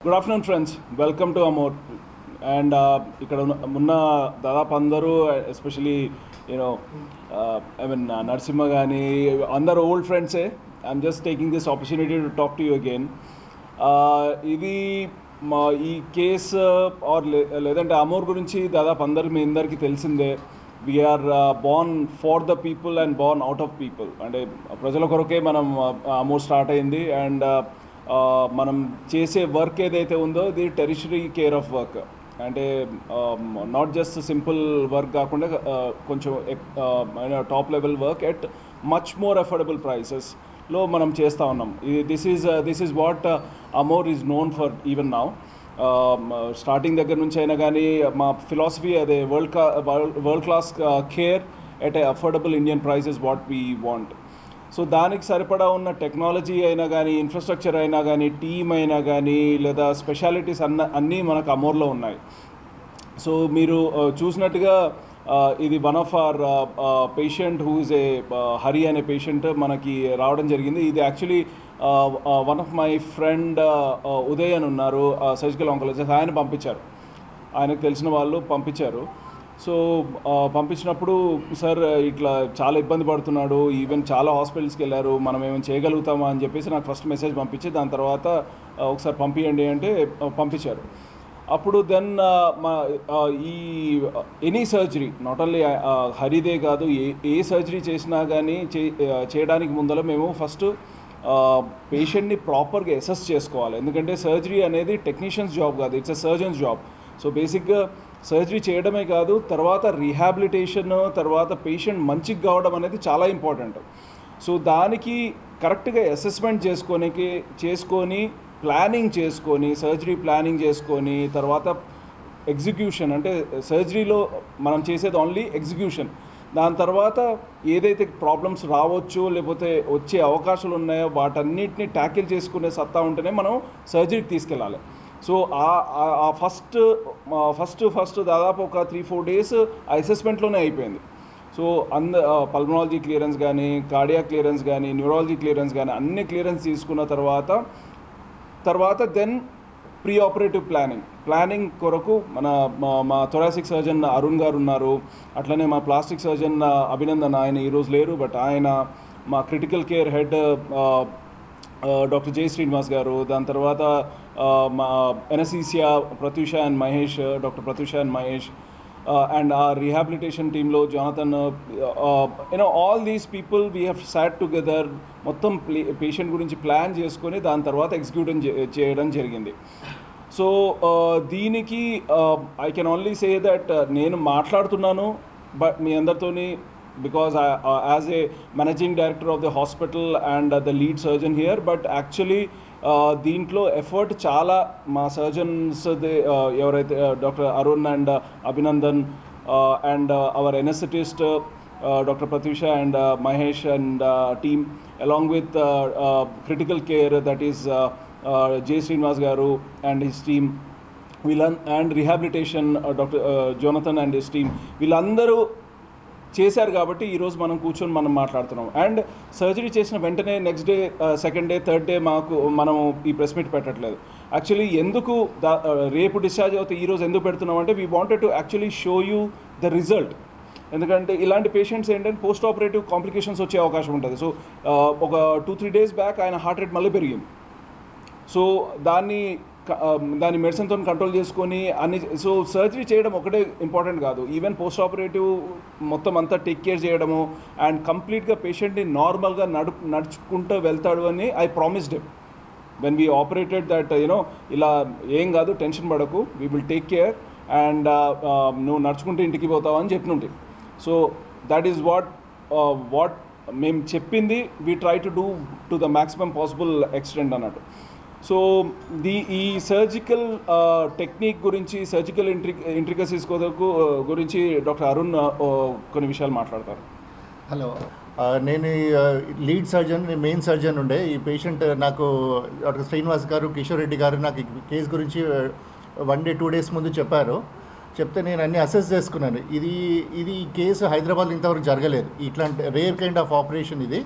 Good afternoon friends welcome to Amor and ఇక్కడ ఉన్న ఉన్న దాదాపు అందరూ especially you know I mean Narasimha కానీ అందరు ఓల్డ్ ఫ్రెండ్సే I'm just taking this opportunity to talk to you again ఇది మా ఈ కేసు ఆర్ లేదంటే అమోర్ గురించి దాదాపు అందరు మీ అందరికీ తెలిసిందే we are born for the people and born out of people అంటే ప్రజల కొరకే మనం అమోర్ స్టార్ట్ అయింది అండ్ మనం చేసే వర్క్ ఏదైతే ఉందో ఇది టెరిషరీ కేర్ ఆఫ్ వర్క్ అంటే నాట్ జస్ట్ సింపుల్ వర్క్ కాకుండా uh, కొంచెం top level work at much more affordable ప్రైసెస్లో మనం చేస్తూ ఉన్నాం this is this is what Amor is known for even now starting దగ్గర నుంచి అయినా కానీ మా ఫిలాసఫీ అదే వరల్డ్ కా world class care at a affordable Indian price is what we want so దానికి సరిపడా ఉన్న టెక్నాలజీ అయినా కానీ ఇన్ఫ్రాస్ట్రక్చర్ అయినా కానీ టీమ్ అయినా కానీ లేదా స్పెషాలిటీస్ అన్న అన్నీ మనకు అమోర్లో ఉన్నాయి సో మీరు uh, చూసినట్టుగా uh, ఇది one of our patient who is a Hari అనే పేషెంట్ మనకి రావడం జరిగింది ఇది actually one of my friend Uday అని ఉన్నారు సర్జికల్ ఆంకాలజిస్ట్ ఆయన పంపించారు ఆయనకు తెలిసిన వాళ్ళు పంపించారు సో పంపించినప్పుడు సార్ ఇట్లా చాలా ఇబ్బంది పడుతున్నాడు ఈవెన్ చాలా హాస్పిటల్స్కి వెళ్ళారు మనం ఏమైనా చేయగలుగుతామా అని చెప్పేసి నాకు ఫస్ట్ మెసేజ్ పంపించి దాని తర్వాత ఒకసారి పంపించండి అంటే పంపించారు అప్పుడు దెన్ మా ఈ ఎనీ సర్జరీ నాట్ ఓన్లీ హరిదే కాదు ఏ ఏ సర్జరీ చేసినా కానీ చే చేయడానికి ముందర మేము ఫస్ట్ పేషెంట్ని ప్రాపర్గా అసెస్ చేసుకోవాలి ఎందుకంటే సర్జరీ అనేది టెక్నీషియన్స్ జాబ్ కాదు it's a surgeon's job so బేసిక్గా సర్జరీ చేయడమే కాదు తర్వాత రీహాబిలిటేషన్ తర్వాత పేషెంట్ మంచిగా కావడం అనేది చాలా ఇంపార్టెంట్ సో దానికి కరెక్ట్గా అసెస్మెంట్ చేసుకోనికి చేసుకొని ప్లానింగ్ చేసుకొని సర్జరీ ప్లానింగ్ చేసుకొని తర్వాత ఎగ్జిక్యూషన్ అంటే సర్జరీలో మనం చేసేది ఓన్లీ ఎగ్జిక్యూషన్ దాని తర్వాత ఏదైతే ప్రాబ్లమ్స్ రావచ్చు లేకపోతే వచ్చే అవకాశాలు ఉన్నాయో వాటన్నిటిని ట్యాకిల్ చేసుకునే సత్తా ఉంటేనే మనం సర్జరీకి తీసుకెళ్ళాలి సో ఆ ఫస్ట్ ఫస్ట్ ఫస్ట్ దాదాపు ఒక త్రీ ఫోర్ డేస్ ఆ అసెస్మెంట్లోనే అయిపోయింది సో అంద పల్మనాలజీ క్లియరెన్స్ కానీ కార్డియా క్లియరెన్స్ కానీ న్యూరాలజీ క్లియరెన్స్ కానీ అన్ని క్లియరెన్స్ తీసుకున్న తర్వాత తర్వాత then pre operative planning planning కొరకు మన మా థొరాసిక్ సర్జన్ అరుణ్ గారు ఉన్నారు అట్లనే మా ప్లాస్టిక్ సర్జన్ అభినందన్ ఆయన ఈరోజు లేరు బట్ ఆయన మా క్రిటికల్ కేర్ హెడ్ డాక్టర్ జై శ్రీనివాస్ గారు దాని తర్వాత మా anaesthesia Pratyusha and Mahesh doctor Pratyusha and Mahesh and ఆ రీహాబిలిటేషన్ టీంలో Jonathan you know all these people we have sat together మొత్తం పేషెంట్ గురించి ప్లాన్ చేసుకొని దాని తర్వాత ఎగ్జిక్యూట్ చేయడం జరిగింది సో దీనికి I can only say that నేను మాట్లాడుతున్నాను బట్ మీ అందరితోని because as a managing director of the hospital and the lead surgeon here but actually దీంట్లో ఎఫర్ట్ చాలా మా సర్జన్స్ ఎవరైతే doctor Arun and Abhinandan and our anaesthetist doctor Pratyusha and Mahesh and team along with critical care that is J Srinivas గారు and his team వీళ్ళ and rehabilitation doctor Jonathan and his team వీళ్ళందరూ చేశారు కాబట్టి ఈరోజు మనం కూర్చొని మనం మాట్లాడుతున్నాం అండ్ సర్జరీ చేసిన వెంటనే next day second day third day మాకు మనం ఈ ప్రెస్ మీట్ పెట్టట్లేదు యాక్చువల్లీ ఎందుకు దా రేపు డిశ్చార్జ్ అవుతే ఈరోజు ఎందుకు పెడుతున్నాం అంటే we wanted to actually show you the result ఎందుకంటే ఇలాంటి పేషెంట్స్ ఏంటంటే పోస్ట్ ఆపరేటివ్ కాంప్లికేషన్స్ వచ్చే అవకాశం ఉంటుంది సో ఒక టూ త్రీ డేస్ బ్యాక్ ఆయన హార్ట్ రేట్ మళ్ళీ పెరిగింది సో దాన్ని దాని మెడిసిన్తో కంట్రోల్ చేసుకొని అన్ని సో సర్జరీ చేయడం ఒకటే ఇంపార్టెంట్ కాదు ఈవెన్ పోస్ట్ ఆపరేటివ్ మొత్తం అంతా టేక్ కేర్ చేయడము అండ్ కంప్లీట్గా పేషెంట్ని నార్మల్గా నడు నడుచుకుంటూ వెళ్తాడు అని I promised him when we operated that you know ఇలా ఏం కాదు టెన్షన్ పడకు we will take care and నువ్వు నడుచుకుంటూ ఇంటికి పోతావు అని చెప్పినుంటి so that is what what మేము చెప్పింది we try to do to the maximum possible extent అన్నట్టు సో ది ఈ సర్జికల్ టెక్నిక్ గురించి సర్జికల్ ఇంట్రి ఇంట్రికసీస్ కొరకు గురించి డాక్టర్ అరుణ్ కొన్ని విషయాలు మాట్లాడతారు హలో నేను లీడ్ సర్జన్ మెయిన్ సర్జన్ ఉండే ఈ పేషెంట్ నాకు డాక్టర్ శ్రీనివాస్ గారు కిషోర్ రెడ్డి గారు నాకు ఈ కేసు గురించి వన్ డే టూ డేస్ ముందు చెప్పారు చెప్తే నేను అన్ని అసెస్ చేసుకున్నాను ఇది ఇది ఈ కేసు హైదరాబాద్ ఇంతవరకు జరగలేదు ఇట్లాంటి రేర్ కైండ్ ఆఫ్ ఆపరేషన్ ఇది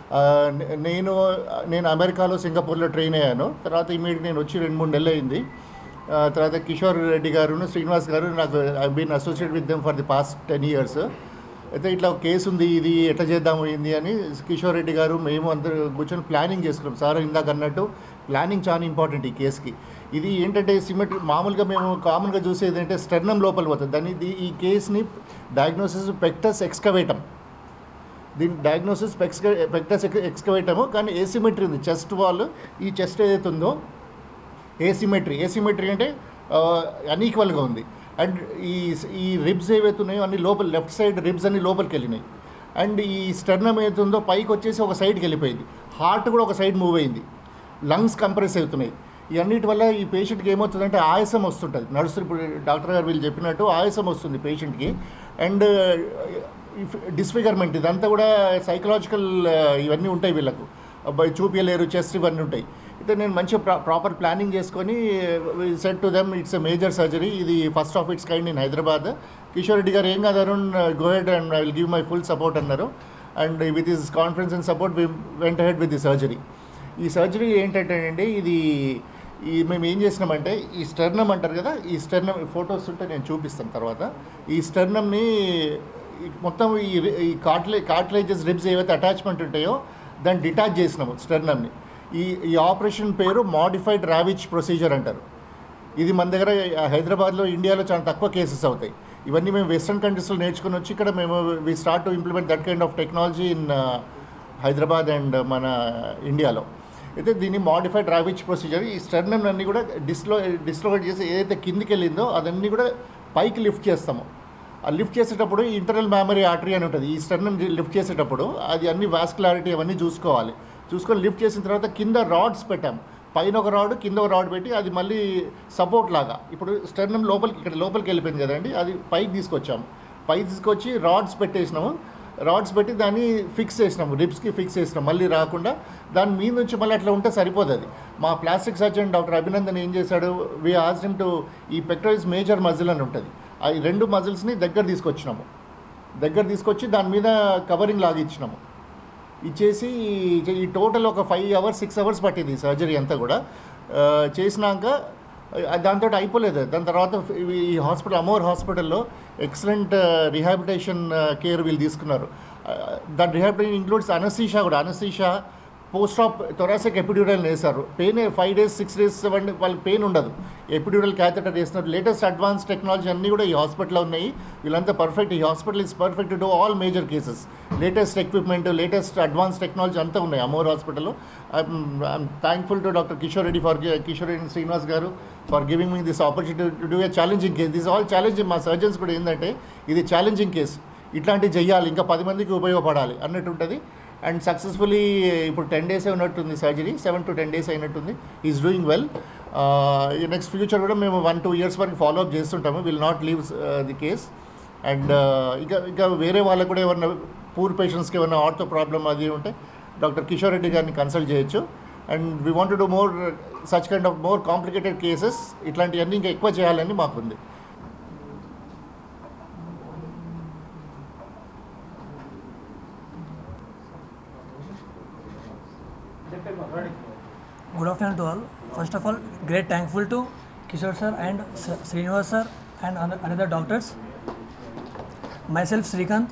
ఆ, నే- నేను నేను అమెరికాలో సింగపూర్లో ట్రైన్ అయ్యాను తర్వాత ఇమీడియట్ నేను వచ్చి రెండు మూడు నెలలు అయింది ఆ, తర్వాత కిషోర్ రెడ్డి గారు శ్రీనివాస్ గారు నాకు I been associated with them for the past ten years అయితే ఇట్లా ఒక కేసు ఉంది ఇది ఎట్లా చేద్దాము ఏంది అని కిషోర్ రెడ్డి గారు మేము అందరూ కూర్చొని ప్లానింగ్ చేసుకున్నాం సార్ ఇందాక అన్నట్టు ప్లానింగ్ చాలా ఇంపార్టెంట్ ఈ కేసుకి ఇది ఏంటంటే సిమెట్రీ మామూలుగా మేము కామన్గా చూసేది ఏంటంటే స్టెర్నం లోపల పోతుంది దాన్ని ఇది- ఈ కేసుని డయాగ్నోసిస్ పెక్టస్ ఎక్స్కవేటం దీని డయాగ్నోసిస్ పెక్స్ పెక్టస్ ఎక్స్కవేటము కానీ ఏసిమెట్రీ ఉంది చెస్ట్ వాల్ ఈ చెస్ట్ ఏదైతే ఉందో ఏసిమెట్రీ ఏసిమెట్రీ అంటే అన్ఈక్వల్గా ఉంది అండ్ ఈ ఈ రిబ్స్ ఏవైతే ఉన్నాయో అన్ని లోపల లెఫ్ట్ సైడ్ రిబ్స్ అన్ని లోపలికి వెళ్ళినాయి అండ్ ఈ స్టర్నం ఏదైతే ఉందో పైకి వచ్చేసి ఒక సైడ్కి వెళ్ళిపోయింది హార్ట్ కూడా ఒక సైడ్ మూవ్ అయింది లంగ్స్ కంప్రెస్ అవుతున్నాయి ఇవన్నిటి వల్ల ఈ పేషెంట్కి ఏమవుతుందంటే ఆయాసం వస్తుంటుంది నడుస్తు ఇప్పుడు డాక్టర్ గారు వీళ్ళు చెప్పినట్టు ఆయాసం వస్తుంది పేషెంట్కి అండ్ డిస్ఫిగర్మెంట్ ఇదంతా కూడా సైకలాజికల్ ఇవన్నీ ఉంటాయి వీళ్ళకు అబ్బాయి చూపించలేరు చెస్ట్ ఇవన్నీ ఉంటాయి అయితే నేను మంచిగా ప్రా ప్రాపర్ ప్లానింగ్ చేసుకొని set to them it's a major surgery ఇది first of its kind in Hyderabad Kishore Reddy garu ఏం కాదు Arun go ahead and I will give my full support అన్నారు and with his confidence and support we went ahead with the surgery ఈ surgery ఏంటంటే అండి ఇది ఈ మేము ఏం చేసినామంటే ఈ స్టెర్నమ్ అంటారు కదా ఈ స్టెర్నమ్ ఫొటోస్ ఉంటే నేను చూపిస్తాను తర్వాత ఈ స్టెర్నమ్ని ఈ మొత్తం ఈ రి- ఈ కార్ట్లే కార్ట్లేజెస్ రిబ్స్ ఏవైతే అటాచ్మెంట్ ఉంటాయో దాన్ని డిటాచ్ చేసినాము స్టెర్నమ్ని ఈ ఈ ఆపరేషన్ పేరు మాడిఫైడ్ రావిచ్ ప్రొసీజర్ అంటారు ఇది మన దగ్గర హైదరాబాద్లో ఇండియాలో చాలా తక్కువ కేసెస్ అవుతాయి ఇవన్నీ మేము వెస్ట్రన్ కంట్రీస్లో నేర్చుకుని వచ్చి ఇక్కడ మేము we start to implement that kind of technology in Hyderabad and మన ఇండియాలో అయితే దీన్ని మాడిఫైడ్ రావిచ్ ప్రొసీజర్ ఈ స్టర్నమ్ అన్ని కూడా డిస్లో డిస్లోకేట్ చేసి ఏదైతే కిందికి వెళ్ళిందో అదన్నీ కూడా పైకి లిఫ్ట్ చేస్తాము ఆ లిఫ్ట్ చేసేటప్పుడు ఈ ఇంటర్నల్ మెమరీ ఆర్టరీ అని ఉంటుంది ఈ స్టర్నమ్ లిఫ్ట్ చేసేటప్పుడు అది అన్ని వాస్కులారిటీ అవన్నీ చూసుకోవాలి చూసుకొని లిఫ్ట్ చేసిన తర్వాత కింద రాడ్స్ పెట్టాం పైన ఒక రాడ్ కింద ఒక రాడ్ పెట్టి అది మళ్ళీ సపోర్ట్ లాగా ఇప్పుడు స్టర్నమ్ లోపలికి ఇక్కడ లోపలికి వెళ్ళిపోయింది కదండి అది పైకి తీసుకొచ్చాము పైకి తీసుకొచ్చి రాడ్స్ పెట్టేసినాము రాడ్స్ పెట్టి దాన్ని ఫిక్స్ చేసినాము రిబ్స్కి ఫిక్స్ చేసినాం మళ్ళీ రాకుండా దాని మీద నుంచి మళ్ళీ అట్లా ఉంటే సరిపోదు అది మా ప్లాస్టిక్ సర్జన్ డాక్టర్ అభినందన్ ఏం చేశాడు వి ఆస్డ్ టు ఈ పెక్టోయిస్ మేజర్ మజిల్ అని ఉంటుంది ఆ ఈ రెండు మజిల్స్ని దగ్గర తీసుకొచ్చినాము దగ్గర తీసుకొచ్చి దాని మీద కవరింగ్ లాగా ఇచ్చినాము ఇచ్చేసి ఈ- ఈ టోటల్ ఒక ఫైవ్ అవర్స్ సిక్స్ అవర్స్ పట్టింది ఈ సర్జరీ అంతా కూడా ఆ, చేసినాక దాంతో అయిపోలేదు దాని తర్వాత ఈ హాస్పిటల్ అమోర్ హాస్పిటల్లో ఎక్సలెంట్ రిహాబిలిటేషన్ కేర్ వీళ్ళు తీసుకున్నారు దట్ రిహాబిలిటేషన్ ఇంక్లూడ్స్ అనసీషా కూడా anaesthesia post of thoracic epidural వేశారు pain five days six days seven వాళ్ళకి పెయిన్ ఉండదు ఎపిడ్యూరల్ క్యాథెటర్ వేస్తున్నారు లేటెస్ట్ అడ్వాన్స్ టెక్నాలజీ అన్నీ కూడా ఈ హాస్పిటల్లో ఉన్నాయి వీళ్ళంతా పర్ఫెక్ట్ ఈ hospital is perfect to all major cases latest equipment latest advance technology అంతా ఉన్నాయి అమోర్ హాస్పిటల్లో I'm thankful to doctor Kishore Reddy for Kishore Reddy Srinivas garu for giving me this opportunity to do a challenging case this all challenging మా surgeons కూడా ఏంటంటే ఇది challenging case ఇట్లాంటివి చెయ్యాలి ఇంకా పది మందికి ఉపయోగపడాలి అన్నట్టు ఉంటుంది అండ్ సక్సెస్ఫుల్లీ ఇప్పుడు టెన్ డేస్ ఉన్నట్టుంది surgery seven to ten days అయినట్టుంది is doing well next future కూడా మేము వన్ టూ ఇయర్స్ వరకు ఫాలో అప్ చేస్తుంటాము will not leave the case and ఇంకా ఇంకా వేరే వాళ్ళకు కూడా ఏమన్నా పూర్ పేషెంట్స్కి ఏమైనా ఆర్థో ప్రాబ్లమ్ అది ఉంటే డాక్టర్ కిషోర్ రెడ్డి గారిని కన్సల్ట్ చేయొచ్చు and we want to more such kind of more complicated cases ఇట్లాంటివన్నీ ఇంకా ఎక్కువ చేయాలని మాకుంది Good afternoon to all. First of all, great thankful to Kishore sir and S- Srinivas sir and an- another doctors. Myself Srikanth.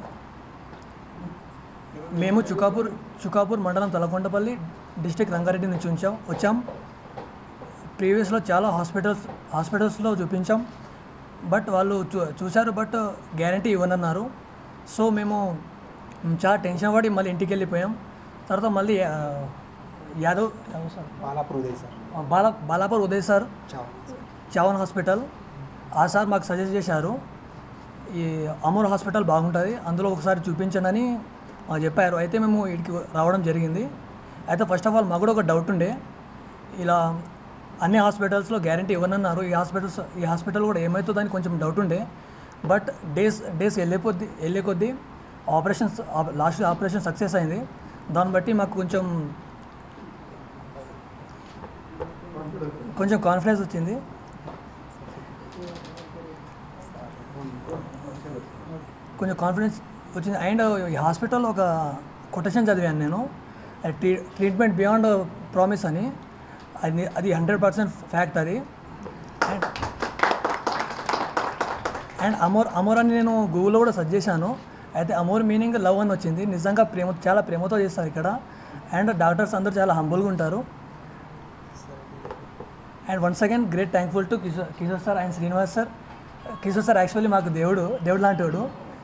మేము చుకాపూర్ చుకాపూర్ మండలం Talakondapalli district Rangareddy నుంచి ఉంచాం వచ్చాం ప్రీవియస్లో చాలా హాస్పిటల్స్ హాస్పిటల్స్లో చూపించాం బట్ వాళ్ళు చూ చూశారు బట్ గ్యారంటీ ఇవ్వనన్నారు సో మేము చాలా టెన్షన్ పడి మళ్ళీ ఇంటికి వెళ్ళిపోయాం తర్వాత మళ్ళీ ఆ, Yadav Yadav sir Balapur Uday sir Bala Balapur Uday sir చావు చవన్ హాస్పిటల్ ఆ సార్ మాకు సజెస్ట్ చేశారు ఈ అమూర్ హాస్పిటల్ బాగుంటుంది అందులో ఒకసారి చూపించండి అని మాకు చెప్పారు అయితే మేము ఇక్కడికి రావడం జరిగింది అయితే ఫస్ట్ ఆఫ్ ఆల్ మాకు కూడా ఒక డౌట్ ఉండే ఇలా అన్ని హాస్పిటల్స్లో గ్యారంటీ ఇవ్వనన్నారు ఈ హాస్పిటల్స్ ఈ హాస్పిటల్ కూడా ఏమవుతుందని కొంచెం డౌట్ ఉండే బట్ డేస్ డేస్ వెళ్ళే కొద్దీ వెళ్ళే కొద్దీ ఆపరేషన్స్ లాస్ట్ ఆపరేషన్ సక్సెస్ అయింది దాన్ని బట్టి మాకు కొంచెం కొంచెం కాన్ఫిడెన్స్ వచ్చింది కొంచెం కాన్ఫిడెన్స్ వచ్చింది అండ్ ఈ హాస్పిటల్లో ఒక కొటేషన్ చదివాను నేను ట్రీ ట్రీట్మెంట్ బియాండ్ ప్రామిస్ అని అది అది హండ్రెడ్ పర్సెంట్ ఫ్యాక్ట్ అది అండ్ అండ్ అమోర్ అమోర్ అని నేను గూగుల్లో కూడా సెర్చ్ చేశాను అయితే అమోర్ మీనింగ్ లవ్ అని వచ్చింది నిజంగా ప్రేమ చాలా ప్రేమతో చేస్తారు ఇక్కడ అండ్ డాక్టర్స్ అందరూ చాలా హంబుల్గా ఉంటారు and once again great thankful to Kishore Kishore sir and Srinivas sir Kishore sir actually మాకు దేవుడు దేవుడు లాంటివాడు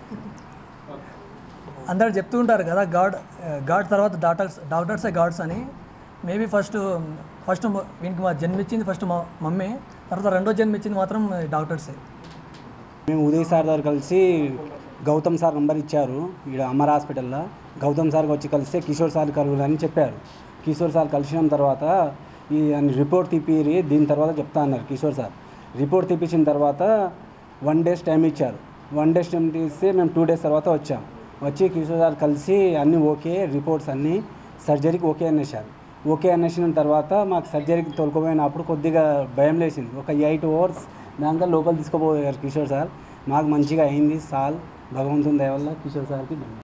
అందరు చెప్తూ ఉంటారు కదా గాడ్ గాడ్ తర్వాత డాక్టర్స్ డాక్టర్సే గాడ్స్ అని మేబీ ఫస్ట్ ఫస్ట్ వీనికి మా జన్మించింది ఫస్ట్ మా మమ్మీ తర్వాత రెండో జన్మించింది మాత్రం డాక్టర్సే మేము ఉదయ్ సార్ దగ్గర కలిసి గౌతమ్ సార్ నంబర్ ఇచ్చారు ఇక్కడ అమర్ హాస్పిటల్లో గౌతమ్ సార్కి వచ్చి కలిస్తే కిషోర్ సార్ కలుగురని చెప్పారు కిషోర్ సార్ కలిసిన తర్వాత ఈ రిపోర్ట్ తీపిరి దీని తర్వాత చెప్తా అన్నారు కిషోర్ సార్ రిపోర్ట్ తీపించిన తర్వాత వన్ డేస్ టైం ఇచ్చారు వన్ డేస్ టైం తీస్తే మేము టూ డేస్ తర్వాత వచ్చాం వచ్చి కిషోర్ సార్ కలిసి అన్నీ ఓకే రిపోర్ట్స్ అన్నీ సర్జరీకి ఓకే అనేసారు ఓకే అనేసిన తర్వాత మాకు సర్జరీకి తోలుకోపోయినప్పుడు కొద్దిగా భయం లేచింది ఒక ఎయిట్ అవర్స్ దాంట్లో లోపల తీసుకుపోయారు కిషోర్ సార్ మాకు మంచిగా అయింది సాల్ భగవంతుని దయ వల్ల కిషోర్ సార్కి ధన్యవాదాలు